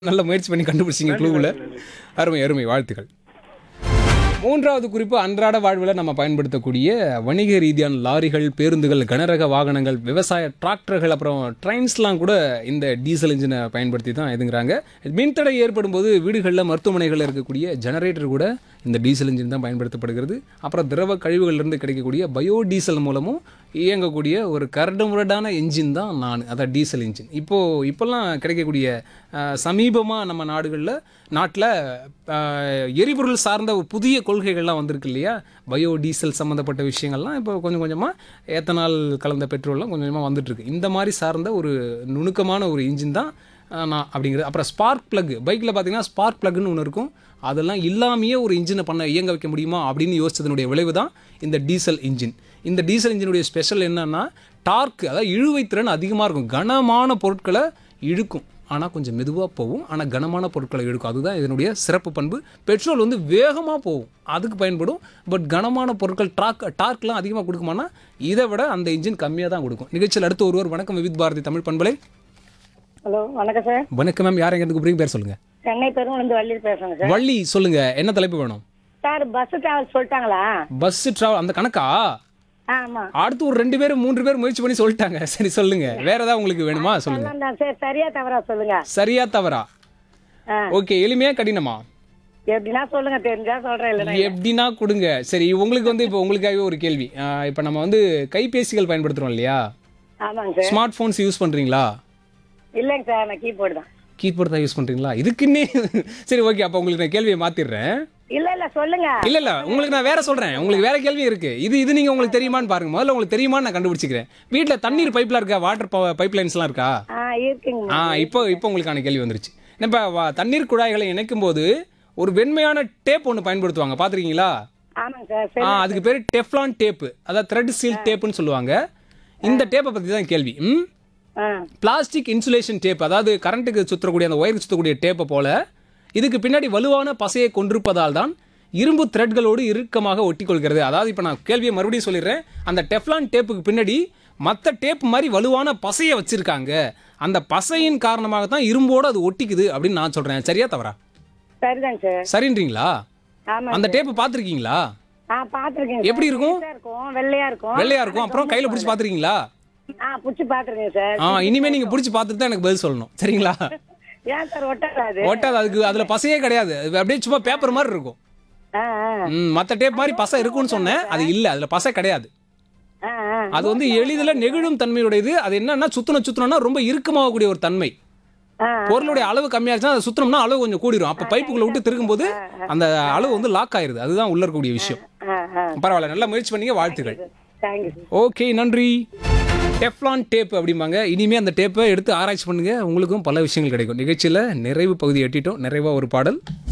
நல்ல முயற்சி பண்ணி கண்டுபிடிச்சிங்க க்ளூவில் அருமை அருமை வாழ்த்துக்கள் மூன்றாவது குறிப்பு அன்றாட வாழ்வில் நம்ம பயன்படுத்தக்கூடிய வணிக ரீதியான லாரிகள் பேருந்துகள் கனரக வாகனங்கள் விவசாய டிராக்டர்கள் அப்புறம் ட்ரெயின்ஸ்லாம் கூட இந்த டீசல் இன்ஜினை பயன்படுத்தி தான் இதுங்கிறாங்க மின்தடை ஏற்படும் போது வீடுகளில் மருத்துவமனைகளில் இருக்கக்கூடிய ஜெனரேட்டர் கூட இந்த டீசல் இன்ஜின் தான் பயன்படுத்தப்படுகிறது அப்புறம் திரவ கழிவுகளிலிருந்து கிடைக்கக்கூடிய பயோ டீசல் மூலமும் இயங்கக்கூடிய ஒரு கரடுமுரடான என்ஜின் தான் நான் அதான் டீசல் இன்ஜின் இப்போது இப்போல்லாம் கிடைக்கக்கூடிய சமீபமாக நம்ம நாடுகளில் நாட்டில் எரிபொருள் சார்ந்த ஒரு புதிய கொள்கைகள்லாம் வந்திருக்கு இல்லையா பயோ டீசல் சம்மந்தப்பட்ட விஷயங்கள்லாம் இப்போ கொஞ்சம் கொஞ்சமாக ஏத்தனால் கலந்த பெட்ரோல்லாம் கொஞ்சம் கொஞ்சமாக வந்துட்டுருக்கு இந்த மாதிரி சார்ந்த ஒரு நுணுக்கமான ஒரு இன்ஜின் தான் ஆஹ், நான் அப்படிங்கிறது அப்புறம் ஸ்பார்க் ப்ளக் பைக்கில் பார்த்தீங்கன்னா ஸ்பார்க் ப்ளக்னு ஒன்று இருக்கும் அதெல்லாம் இல்லாமையே ஒரு இன்ஜினை பண்ண இயங்க வைக்க முடியுமா அப்படின்னு யோசிச்சதனுடைய விளைவு தான் இந்த டீசல் இன்ஜின் இந்த டீசல் இன்ஜினுடைய ஸ்பெஷல் என்னன்னா டார்க் அதாவது இழுவை திறன் அதிகமாக இருக்கும் கனமான பொருட்களை இழுக்கும் ஆனால் கொஞ்சம் மெதுவாக போகும் ஆனால் கனமான பொருட்களை இழுக்கும் அதுதான் இதனுடைய சிறப்பு பண்பு பெட்ரோல் வந்து வேகமாக போகும் அதுக்கு பயன்படும் பட் கனமான பொருட்கள் டார்க் டார்க்லாம் அதிகமாக கொடுக்குமானா இதை விட அந்த இன்ஜின் கம்மியாக தான் கொடுக்கும் நிகழ்ச்சியில் அடுத்து ஒருவர் வணக்கம் விவித் பாரதி தமிழ் பண்பலை ஹலோ வணக்கம் சார் வணக்கம் மேம் யார் எங்கே கூப்பிடுங்க பேர் சொல்லுங்கள் சென்னை பெருங்குளந்து வள்ளி பேசுறேங்க சார் வள்ளி சொல்லுங்கள் என்ன தலைப்பு வேணும் சார் பஸ் டிராவல் சொல்லிட்டாங்களா பஸ் ட்ராவல் அந்த கணக்கா ஆமா அடுத்து ஒரு ரெண்டு பேரும் மூன்று பேர் முயற்சி பண்ணி சொல்லிட்டாங்க சரி சொல்லுங்க வேற ஏதாவது உங்களுக்கு வேணுமா சொல்லுங்க எல்லாம் தான் சார் சரியா தவறா சொல்லுங்க சரியா தவறா ஆ. ஓகே எளிமையா கடினமா எப்படின்னா சொல்லுங்க தெரிஞ்சா சொல்றேன் இல்லைன்னா எப்படின்னா கொடுங்க சரி உங்களுக்கு வந்து இப்போ உங்களுக்காகவே ஒரு கேள்வி ஆஹ் இப்போ நம்ம வந்து கைபேசிகள் பயன்படுத்துறோம் இல்லையா ஆமாங்க சார் ஸ்மார்ட் ஃபோன்ஸ் யூஸ் பண்றீங்களா இல்லைங்க சார் நான் கீபோர்டு தான் கீபோர்ட் தான் யூஸ் பண்றீங்களா இதுக்குன்னே சரி ஓகே அப்போ உங்களுக்கு நான் கேள்வியை மாத்திடுறேன் இல்ல இல்ல சொல்லுங்க இல்ல இல்ல உங்களுக்கு நான் வேற சொல்றேன் உங்களுக்கு வேற கேள்வி இருக்கு இது இது நீங்க உங்களுக்கு தெரியுமான்னு பாருங்க முதல்ல உங்களுக்கு தெரியுமான்னு நான் கண்டுபிடிச்சிக்கிறேன் வீட்ல தண்ணீர் பைப்லாம் இருக்கா வாட்டர் பைப் லைன்ஸ்லாம் இருக்கா ஆ இருக்குங்க ஆ இப்போ இப்போ உங்களுக்கான கேள்வி வந்துருச்சு இப்போ வ- தண்ணீர் குழாய்களை இணைக்கும் போது ஒரு வெண்மையான டேப் ஒன்று பயன்படுத்துவாங்க பார்த்துருக்கீங்களா ஆமாங்க சார் ஆ சரி அதுக்கு பேர் டெஃப்லான் டேப்பு அதாவது த்ரெட் சீல் டேப்புன்னு சொல்லுவாங்க இந்த டேப்பை பற்றி தான் கேள்வி ம் ஆ பிளாஸ்டிக் இன்சுலேஷன் டேப் அதாவது கரண்ட்டுக்கு சுற்றக்கூடிய அந்த ஒயருக்கு சுற்றக்கூடிய டேப்பை போல இதுக்கு பின்னாடி வலுவான பசையை கொண்டிருப்பதால் தான் இரும்பு த்ரெட்களோடு இறுக்கமாக ஒட்டிக்கொள்கிறது அதாவது இப்போ நான் கேள்வியை மறுபடியும் சொல்லிடுறேன் அந்த டெஃப்லான் டேப்புக்கு பின்னாடி மற்ற டேப் மாதிரி வலுவான பசையை வச்சிருக்காங்க அந்த பசையின் காரணமாக தான் இரும்போடு அது ஒட்டிக்குது அப்படின்னு நான் சொல்கிறேன் சரியா தவறா சரிதாங்க சார் சரின்றீங்களா ஆமா அந்த டேப்பு பார்த்துருக்கீங்களா ஆ பாத்துருக்கேன் எப்படி இருக்கும்? இருக்கும் வெள்ளையா இருக்கும் வெள்ளையா இருக்கும் அப்புறம் கையில் பிடிச்சி பார்த்துருக்கீங்களா ஆ புடிச்சு பாத்துருக்கேன் சார் ஆ இனிமே நீங்கள் பிடிச்சி பார்த்துட்டு தான் எனக்கு பதில் சொல்லணும் சரிங்களா ஏன் சார் ஒட்டாது ஒட்டாது அதுக்கு அதில் பசையே கிடையாது அது அப்படியே சும்மா பேப்பர் மாதிரி இருக்கும் ஆ ஆ ம் மற்ற டேப் மாதிரி பசை இருக்கும்னு சொன்னேன் அது இல்லை அதில் பசை கிடையாது ஆ ஆ அது வந்து எளிதில் நெகிழும் தன்மையுடையது அது என்னன்னா சுத்தணும் சுத்தணும்னா ரொம்ப இறுக்கமாகக்கூடிய ஒரு தன்மை ஆ பொருளுடைய அளவு கம்மியா இருந்துச்சுன்னா அதை சுத்தணும்னா அளவு கொஞ்சம் கூடிரும் அப்போ பைப்புக்குள்ள விட்டு திருக்கும்போது அந்த அளவு வந்து லாக் ஆயிருது அதுதான் உள்ள இருக்கக்கூடிய விஷயம் ஆ ஆ பரவாயில்ல நல்லா முயற்சி பண்ணீங்க வாழ்த்துக்கள் தேங்க்யூ சார் ஓகே நன்றி டெஃப்லான் டேப் அப்படிம்பாங்க இனிமே அந்த டேப்பை எடுத்து ஆராய்ச்சி பண்ணுங்க உங்களுக்கும் பல விஷயங்கள் கிடைக்கும் நிகழ்ச்சியில் நிறைவு பகுதி எட்டிட்டோம் நிறைவா ஒரு பாடல்